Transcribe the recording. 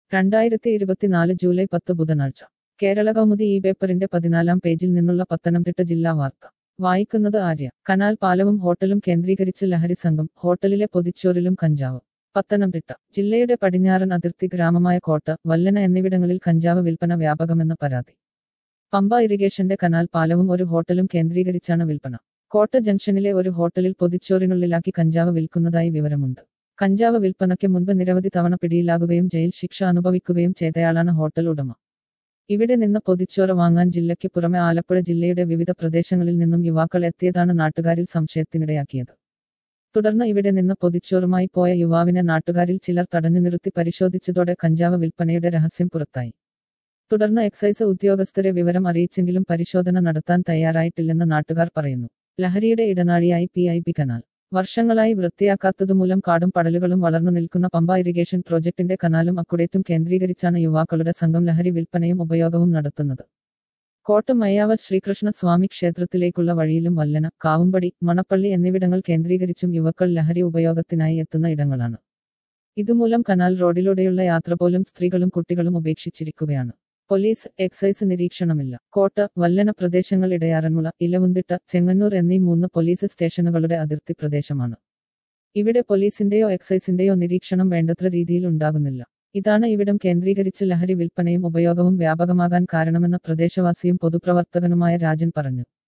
രണ്ടായിരത്തി ഇരുപത്തിനാല് ജൂലൈ പത്ത് ബുധനാഴ്ച കേരള കൗമുദി ഈ പേപ്പറിന്റെ പതിനാലാം പേജിൽ നിന്നുള്ള പത്തനംതിട്ട ജില്ലാ വാർത്ത വായിക്കുന്നത് ആര്യ കനാൽ പാലവും ഹോട്ടലും കേന്ദ്രീകരിച്ച് ലഹരി സംഘം ഹോട്ടലിലെ പൊതിച്ചോറിലും കഞ്ചാവ് പത്തനംതിട്ട ജില്ലയുടെ പടിഞ്ഞാറൻ അതിർത്തി ഗ്രാമമായ കോട്ട വല്ലന എന്നിവിടങ്ങളിൽ കഞ്ചാവ് വിൽപ്പന വ്യാപകമെന്ന് പരാതി പമ്പ ഇറിഗേഷന്റെ കനാൽ പാലവും ഒരു ഹോട്ടലും കേന്ദ്രീകരിച്ചാണ് വിൽപ്പന കോട്ട ജംഗ്ഷനിലെ ഒരു ഹോട്ടലിൽ പൊതിച്ചോറിനുള്ളിലാക്കി കഞ്ചാവ് വിൽക്കുന്നതായി വിവരമുണ്ട് കഞ്ചാവ് വിൽപ്പനയ്ക്ക് മുൻപ് നിരവധി തവണ പിടിയിലാകുകയും ജയിൽ ശിക്ഷ അനുഭവിക്കുകയും ചെയ്തയാളാണ് ഹോട്ടൽ ഉടമ ഇവിടെ നിന്ന് പൊതിച്ചോറ് വാങ്ങാൻ ജില്ലയ്ക്ക് പുറമെ ആലപ്പുഴ ജില്ലയുടെ വിവിധ പ്രദേശങ്ങളിൽ നിന്നും യുവാക്കൾ എത്തിയതാണ് നാട്ടുകാരിൽ സംശയത്തിനിടയാക്കിയത് തുടർന്ന് ഇവിടെ നിന്ന് പൊതിച്ചോറുമായി പോയ യുവാവിനെ നാട്ടുകാരിൽ ചിലർ തടഞ്ഞു നിർത്തി പരിശോധിച്ചതോടെ കഞ്ചാവ് വിൽപ്പനയുടെ രഹസ്യം പുറത്തായി തുടർന്ന് എക്സൈസ് ഉദ്യോഗസ്ഥരെ വിവരം അറിയിച്ചെങ്കിലും പരിശോധന നടത്താൻ തയ്യാറായിട്ടില്ലെന്ന് നാട്ടുകാർ പറയുന്നു ലഹരിയുടെ ഇടനാഴിയായി പി ഐ ബി കനാൽ വർഷങ്ങളായി വൃത്തിയാക്കാത്തതുമൂലം കാടും പടലുകളും വളർന്നു നിൽക്കുന്ന പമ്പ ഇറിഗേഷൻ പ്രോജക്ടിന്റെ കനാലും അക്കുടേറ്റും കേന്ദ്രീകരിച്ചാണ് യുവാക്കളുടെ സംഘം ലഹരി വിൽപ്പനയും ഉപയോഗവും നടത്തുന്നത് കോട്ട മയ്യാവ ശ്രീകൃഷ്ണ സ്വാമി ക്ഷേത്രത്തിലേക്കുള്ള വഴിയിലും വല്ലന കാവുംപടി മണപ്പള്ളി എന്നിവിടങ്ങൾ കേന്ദ്രീകരിച്ചും യുവാക്കൾ ലഹരി ഉപയോഗത്തിനായി എത്തുന്ന ഇടങ്ങളാണ് ഇതുമൂലം കനാൽ റോഡിലൂടെയുള്ള യാത്ര പോലും സ്ത്രീകളും കുട്ടികളും ഉപേക്ഷിച്ചിരിക്കുകയാണ് പോലീസ് എക്സൈസ് നിരീക്ഷണമില്ല കോട്ട വല്ലന പ്രദേശങ്ങൾ ഇടയാറന്മുള ഇലവുന്തിട്ട ചെങ്ങന്നൂർ എന്നീ മൂന്ന് പോലീസ് സ്റ്റേഷനുകളുടെ അതിർത്തി പ്രദേശമാണ് ഇവിടെ പോലീസിന്റെയോ എക്സൈസിന്റെയോ നിരീക്ഷണം വേണ്ടത്ര രീതിയിൽ ഉണ്ടാകുന്നില്ല ഇതാണ് ഇവിടം കേന്ദ്രീകരിച്ച് ലഹരി വിൽപ്പനയും ഉപയോഗവും വ്യാപകമാകാൻ കാരണമെന്ന് പ്രദേശവാസിയും പൊതുപ്രവർത്തകനുമായ രാജൻ പറഞ്ഞു